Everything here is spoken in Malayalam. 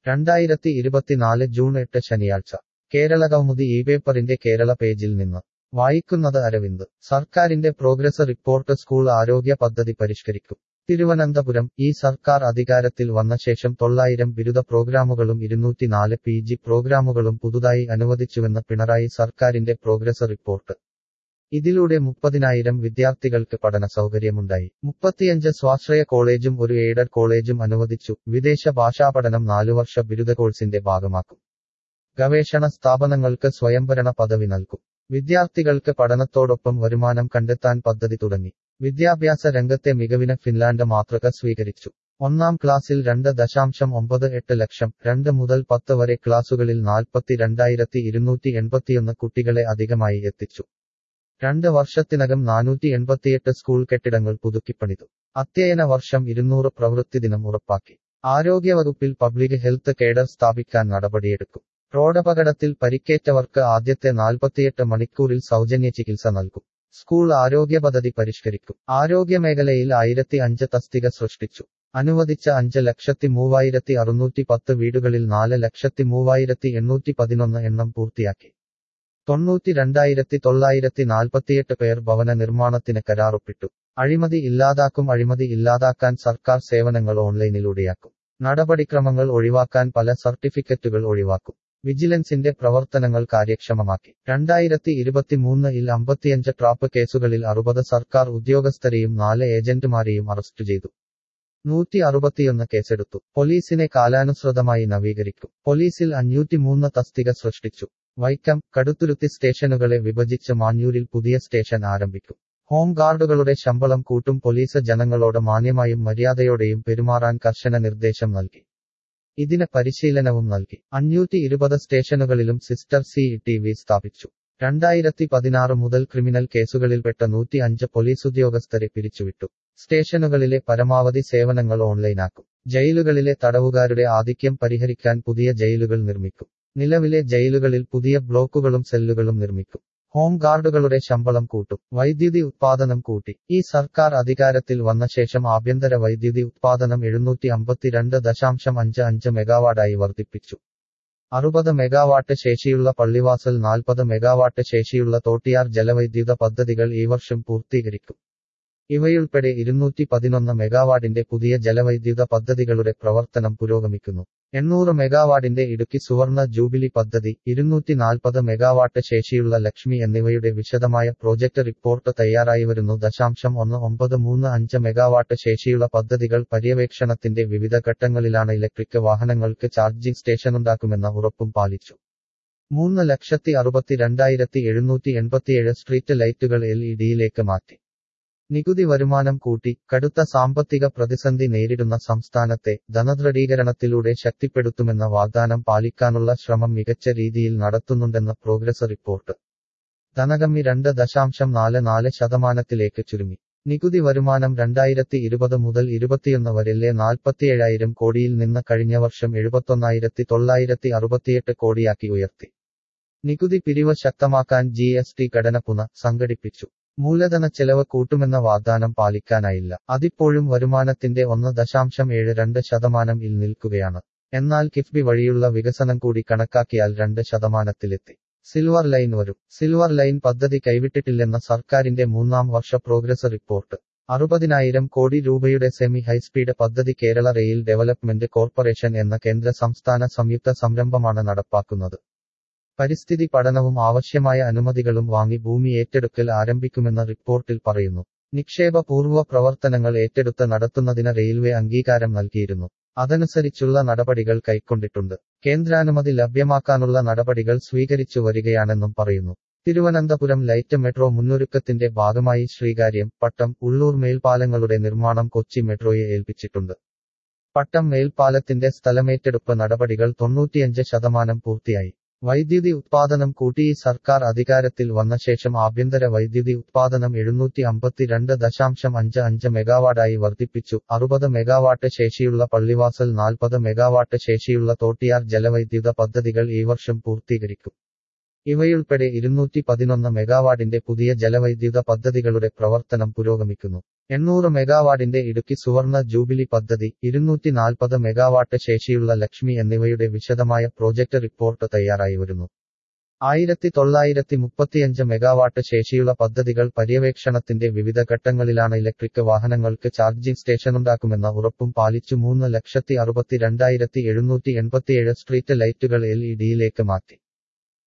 രണ്ടായിരത്തി ഇരുപത്തിനാല് ജൂൺ എട്ട് ശനിയാഴ്ച കേരള കൗമുദി ഈ പേപ്പറിന്റെ കേരള പേജിൽ നിന്ന് വായിക്കുന്നത് അരവിന്ദ് സർക്കാരിന്റെ പ്രോഗ്രസ് റിപ്പോർട്ട് സ്കൂൾ ആരോഗ്യ പദ്ധതി പരിഷ്കരിക്കും തിരുവനന്തപുരം ഈ സർക്കാർ അധികാരത്തിൽ വന്ന ശേഷം തൊള്ളായിരം ബിരുദ പ്രോഗ്രാമുകളും ഇരുന്നൂറ്റിനാല് പി ജി പ്രോഗ്രാമുകളും പുതുതായി അനുവദിച്ചുവെന്ന് പിണറായി സർക്കാരിന്റെ പ്രോഗ്രസ് റിപ്പോർട്ട് ഇതിലൂടെ മുപ്പതിനായിരം വിദ്യാർത്ഥികൾക്ക് പഠന സൗകര്യമുണ്ടായി മുപ്പത്തിയഞ്ച് സ്വാശ്രയ കോളേജും ഒരു എയ്ഡഡ് കോളേജും അനുവദിച്ചു വിദേശ ഭാഷാപഠനം നാലുവർഷ ബിരുദ കോഴ്സിന്റെ ഭാഗമാക്കും ഗവേഷണ സ്ഥാപനങ്ങൾക്ക് സ്വയംഭരണ പദവി നൽകും വിദ്യാർത്ഥികൾക്ക് പഠനത്തോടൊപ്പം വരുമാനം കണ്ടെത്താൻ പദ്ധതി തുടങ്ങി വിദ്യാഭ്യാസ രംഗത്തെ മികവിന് ഫിൻലാൻഡ് മാതൃക സ്വീകരിച്ചു ഒന്നാം ക്ലാസ്സിൽ രണ്ട് ദശാംശം ഒമ്പത് എട്ട് ലക്ഷം രണ്ട് മുതൽ പത്ത് വരെ ക്ലാസുകളിൽ നാൽപ്പത്തി രണ്ടായിരത്തി ഇരുന്നൂറ്റി എൺപത്തിയൊന്ന് കുട്ടികളെ അധികമായി എത്തിച്ചു രണ്ട് വർഷത്തിനകം നാനൂറ്റി എൺപത്തിയെട്ട് സ്കൂൾ കെട്ടിടങ്ങൾ പുതുക്കിപ്പണിതു അധ്യയന വർഷം ഇരുന്നൂറ് പ്രവൃത്തി ദിനം ഉറപ്പാക്കി ആരോഗ്യവകുപ്പിൽ പബ്ലിക് ഹെൽത്ത് കേഡർ സ്ഥാപിക്കാൻ നടപടിയെടുക്കും റോഡപകടത്തിൽ പരിക്കേറ്റവർക്ക് ആദ്യത്തെ നാൽപ്പത്തിയെട്ട് മണിക്കൂറിൽ സൗജന്യ ചികിത്സ നൽകും സ്കൂൾ ആരോഗ്യ പദ്ധതി പരിഷ്കരിക്കും ആരോഗ്യമേഖലയിൽ ആയിരത്തി അഞ്ച് തസ്തിക സൃഷ്ടിച്ചു അനുവദിച്ച അഞ്ച് ലക്ഷത്തി മൂവായിരത്തി അറുന്നൂറ്റി പത്ത് വീടുകളിൽ നാല് ലക്ഷത്തി മൂവായിരത്തി എണ്ണൂറ്റി പതിനൊന്ന് എണ്ണം പൂർത്തിയാക്കി തൊണ്ണൂറ്റി രണ്ടായിരത്തി തൊള്ളായിരത്തി നാൽപ്പത്തിയെട്ട് പേർ ഭവന നിർമ്മാണത്തിന് കരാറൊപ്പിട്ടു അഴിമതി ഇല്ലാതാക്കും അഴിമതി ഇല്ലാതാക്കാൻ സർക്കാർ സേവനങ്ങൾ ഓൺലൈനിലൂടെയാക്കും നടപടിക്രമങ്ങൾ ഒഴിവാക്കാൻ പല സർട്ടിഫിക്കറ്റുകൾ ഒഴിവാക്കും വിജിലൻസിന്റെ പ്രവർത്തനങ്ങൾ കാര്യക്ഷമമാക്കി രണ്ടായിരത്തി ഇരുപത്തിമൂന്നിൽ അമ്പത്തിയഞ്ച് ട്രാപ്പ് കേസുകളിൽ അറുപത് സർക്കാർ ഉദ്യോഗസ്ഥരെയും നാല് ഏജന്റുമാരെയും അറസ്റ്റ് ചെയ്തു നൂറ്റി അറുപത്തിയൊന്ന് കേസെടുത്തു പോലീസിനെ കാലാനുസൃതമായി നവീകരിക്കും പോലീസിൽ അഞ്ഞൂറ്റിമൂന്ന് തസ്തിക സൃഷ്ടിച്ചു വൈക്കം കടുത്തുരുത്തി സ്റ്റേഷനുകളെ വിഭജിച്ച് മാഞ്ഞൂരിൽ പുതിയ സ്റ്റേഷൻ ആരംഭിക്കും ഹോം ഗാർഡുകളുടെ ശമ്പളം കൂട്ടും പോലീസ് ജനങ്ങളോട് മാന്യമായും മര്യാദയോടെയും പെരുമാറാൻ കർശന നിർദ്ദേശം നൽകി ഇതിന് പരിശീലനവും നൽകി അഞ്ഞൂറ്റി ഇരുപത് സ്റ്റേഷനുകളിലും സിസ്റ്റർ സി ടി വി സ്ഥാപിച്ചു രണ്ടായിരത്തി പതിനാറ് മുതൽ ക്രിമിനൽ കേസുകളിൽപ്പെട്ട നൂറ്റി അഞ്ച് പോലീസ് ഉദ്യോഗസ്ഥരെ പിരിച്ചുവിട്ടു സ്റ്റേഷനുകളിലെ പരമാവധി സേവനങ്ങൾ ഓൺലൈനാക്കും ജയിലുകളിലെ തടവുകാരുടെ ആധിക്യം പരിഹരിക്കാൻ പുതിയ ജയിലുകൾ നിർമ്മിക്കും നിലവിലെ ജയിലുകളിൽ പുതിയ ബ്ലോക്കുകളും സെല്ലുകളും നിർമ്മിക്കും ഹോം ഗാർഡുകളുടെ ശമ്പളം കൂട്ടും വൈദ്യുതി ഉത്പാദനം കൂട്ടി ഈ സർക്കാർ അധികാരത്തിൽ വന്ന ശേഷം ആഭ്യന്തര വൈദ്യുതി ഉത്പാദനം എഴുന്നൂറ്റി അമ്പത്തിരണ്ട് ദശാംശം അഞ്ച് അഞ്ച് മെഗാവാട്ടായി വർദ്ധിപ്പിച്ചു അറുപത് മെഗാവാട്ട് ശേഷിയുള്ള പള്ളിവാസൽ നാൽപ്പത് മെഗാവാട്ട് ശേഷിയുള്ള തോട്ടിയാർ ജലവൈദ്യുത പദ്ധതികൾ ഈ വർഷം പൂർത്തീകരിക്കും ഇവയുൾപ്പെടെ ഇരുന്നൂറ്റി പതിനൊന്ന് മെഗാവാട്ടിന്റെ പുതിയ ജലവൈദ്യുത പദ്ധതികളുടെ പ്രവർത്തനം പുരോഗമിക്കുന്നു എണ്ണൂറ് മെഗാവാട്ടിന്റെ ഇടുക്കി സുവർണ ജൂബിലി പദ്ധതി ഇരുന്നൂറ്റി നാൽപ്പത് മെഗാവാട്ട് ശേഷിയുള്ള ലക്ഷ്മി എന്നിവയുടെ വിശദമായ പ്രോജക്ട് റിപ്പോർട്ട് തയ്യാറായി വരുന്നു ദശാംശം ഒന്ന് ഒമ്പത് മൂന്ന് അഞ്ച് മെഗാവാട്ട് ശേഷിയുള്ള പദ്ധതികൾ പര്യവേക്ഷണത്തിന്റെ വിവിധ ഘട്ടങ്ങളിലാണ് ഇലക്ട്രിക് വാഹനങ്ങൾക്ക് ചാർജിംഗ് സ്റ്റേഷനുണ്ടാക്കുമെന്ന ഉറപ്പും പാലിച്ചു മൂന്ന് ലക്ഷത്തി അറുപത്തിരണ്ടായിരത്തി എഴുന്നൂറ്റി എൺപത്തിയേഴ് സ്ട്രീറ്റ് ലൈറ്റുകൾ എൽ ഇ ഡിയിലേക്ക് മാറ്റി നികുതി വരുമാനം കൂട്ടി കടുത്ത സാമ്പത്തിക പ്രതിസന്ധി നേരിടുന്ന സംസ്ഥാനത്തെ ധനദൃഢീകരണത്തിലൂടെ ശക്തിപ്പെടുത്തുമെന്ന വാഗ്ദാനം പാലിക്കാനുള്ള ശ്രമം മികച്ച രീതിയിൽ നടത്തുന്നുണ്ടെന്ന് പ്രോഗ്രസ് റിപ്പോർട്ട് ധനകമ്മി രണ്ട് ദശാംശം നാല് നാല് ശതമാനത്തിലേക്ക് ചുരുങ്ങി നികുതി വരുമാനം രണ്ടായിരത്തി ഇരുപത് മുതൽ ഇരുപത്തിയൊന്ന് വരെലെ നാൽപ്പത്തിയേഴായിരം കോടിയിൽ നിന്ന് കഴിഞ്ഞ വർഷം എഴുപത്തൊന്നായിരത്തി തൊള്ളായിരത്തി അറുപത്തിയെട്ട് കോടിയാക്കി ഉയർത്തി നികുതി പിരിവ് ശക്തമാക്കാൻ ജി എസ് ടി ഘടന പുന സംഘടിപ്പിച്ചു മൂലധന ചെലവ് കൂട്ടുമെന്ന വാഗ്ദാനം പാലിക്കാനായില്ല അതിപ്പോഴും വരുമാനത്തിന്റെ ഒന്ന് ദശാംശം ഏഴ് രണ്ട് ശതമാനം ഇൽ നിൽക്കുകയാണ് എന്നാൽ കിഫ്ബി വഴിയുള്ള വികസനം കൂടി കണക്കാക്കിയാൽ രണ്ട് ശതമാനത്തിലെത്തി സിൽവർ ലൈൻ വരും സിൽവർ ലൈൻ പദ്ധതി കൈവിട്ടിട്ടില്ലെന്ന സർക്കാരിന്റെ മൂന്നാം വർഷ പ്രോഗ്രസ് റിപ്പോർട്ട് അറുപതിനായിരം കോടി രൂപയുടെ സെമി ഹൈസ്പീഡ് പദ്ധതി കേരള റെയിൽ ഡെവലപ്മെന്റ് കോർപ്പറേഷൻ എന്ന കേന്ദ്ര സംസ്ഥാന സംയുക്ത സംരംഭമാണ് നടപ്പാക്കുന്നത് പരിസ്ഥിതി പഠനവും ആവശ്യമായ അനുമതികളും വാങ്ങി ഭൂമി ഏറ്റെടുക്കൽ ആരംഭിക്കുമെന്ന് റിപ്പോർട്ടിൽ പറയുന്നു നിക്ഷേപ പൂർവ്വ പ്രവർത്തനങ്ങൾ ഏറ്റെടുത്ത് നടത്തുന്നതിന് റെയിൽവേ അംഗീകാരം നൽകിയിരുന്നു അതനുസരിച്ചുള്ള നടപടികൾ കൈക്കൊണ്ടിട്ടുണ്ട് കേന്ദ്രാനുമതി ലഭ്യമാക്കാനുള്ള നടപടികൾ സ്വീകരിച്ചു വരികയാണെന്നും പറയുന്നു തിരുവനന്തപുരം ലൈറ്റ് മെട്രോ മുന്നൊരുക്കത്തിന്റെ ഭാഗമായി ശ്രീകാര്യം പട്ടം ഉള്ളൂർ മേൽപ്പാലങ്ങളുടെ നിർമ്മാണം കൊച്ചി മെട്രോയെ ഏൽപ്പിച്ചിട്ടുണ്ട് പട്ടം മേൽപ്പാലത്തിന്റെ സ്ഥലമേറ്റെടുപ്പ് നടപടികൾ തൊണ്ണൂറ്റിയഞ്ച് ശതമാനം പൂർത്തിയായി വൈദ്യുതി ഉത്പാദനം കൂട്ടി ഈ സർക്കാർ അധികാരത്തിൽ വന്ന ശേഷം ആഭ്യന്തര വൈദ്യുതി ഉത്പാദനം എഴുന്നൂറ്റി അമ്പത്തിരണ്ട് ദശാംശം അഞ്ച് അഞ്ച് മെഗാവാട്ടായി വർദ്ധിപ്പിച്ചു അറുപത് മെഗാവാട്ട് ശേഷിയുള്ള പള്ളിവാസൽ നാൽപ്പത് മെഗാവാട്ട് ശേഷിയുള്ള തോട്ടിയാർ ജലവൈദ്യുത പദ്ധതികൾ ഈ വർഷം പൂർത്തീകരിക്കും ഇവയുൾപ്പെടെ ഇരുന്നൂറ്റി പതിനൊന്ന് മെഗാവാട്ടിന്റെ പുതിയ ജലവൈദ്യുത പദ്ധതികളുടെ പ്രവർത്തനം പുരോഗമിക്കുന്നു എണ്ണൂറ് മെഗാവാട്ടിന്റെ ഇടുക്കി സുവർണ ജൂബിലി പദ്ധതി ഇരുന്നൂറ്റി നാൽപ്പത് മെഗാവാട്ട് ശേഷിയുള്ള ലക്ഷ്മി എന്നിവയുടെ വിശദമായ പ്രോജക്ട് റിപ്പോർട്ട് തയ്യാറായി വരുന്നു ആയിരത്തി തൊള്ളായിരത്തി മുപ്പത്തിയഞ്ച് മെഗാവാട്ട് ശേഷിയുള്ള പദ്ധതികൾ പര്യവേക്ഷണത്തിന്റെ വിവിധ ഘട്ടങ്ങളിലാണ് ഇലക്ട്രിക് വാഹനങ്ങൾക്ക് ചാർജിംഗ് സ്റ്റേഷനുണ്ടാക്കുമെന്ന ഉറപ്പും പാലിച്ചു മൂന്ന് ലക്ഷത്തി അറുപത്തി രണ്ടായിരത്തി എഴുന്നൂറ്റി എൺപത്തിയേഴ് സ്ട്രീറ്റ് ലൈറ്റുകൾ എൽ ഇ ഡിയിലേക്ക് മാറ്റി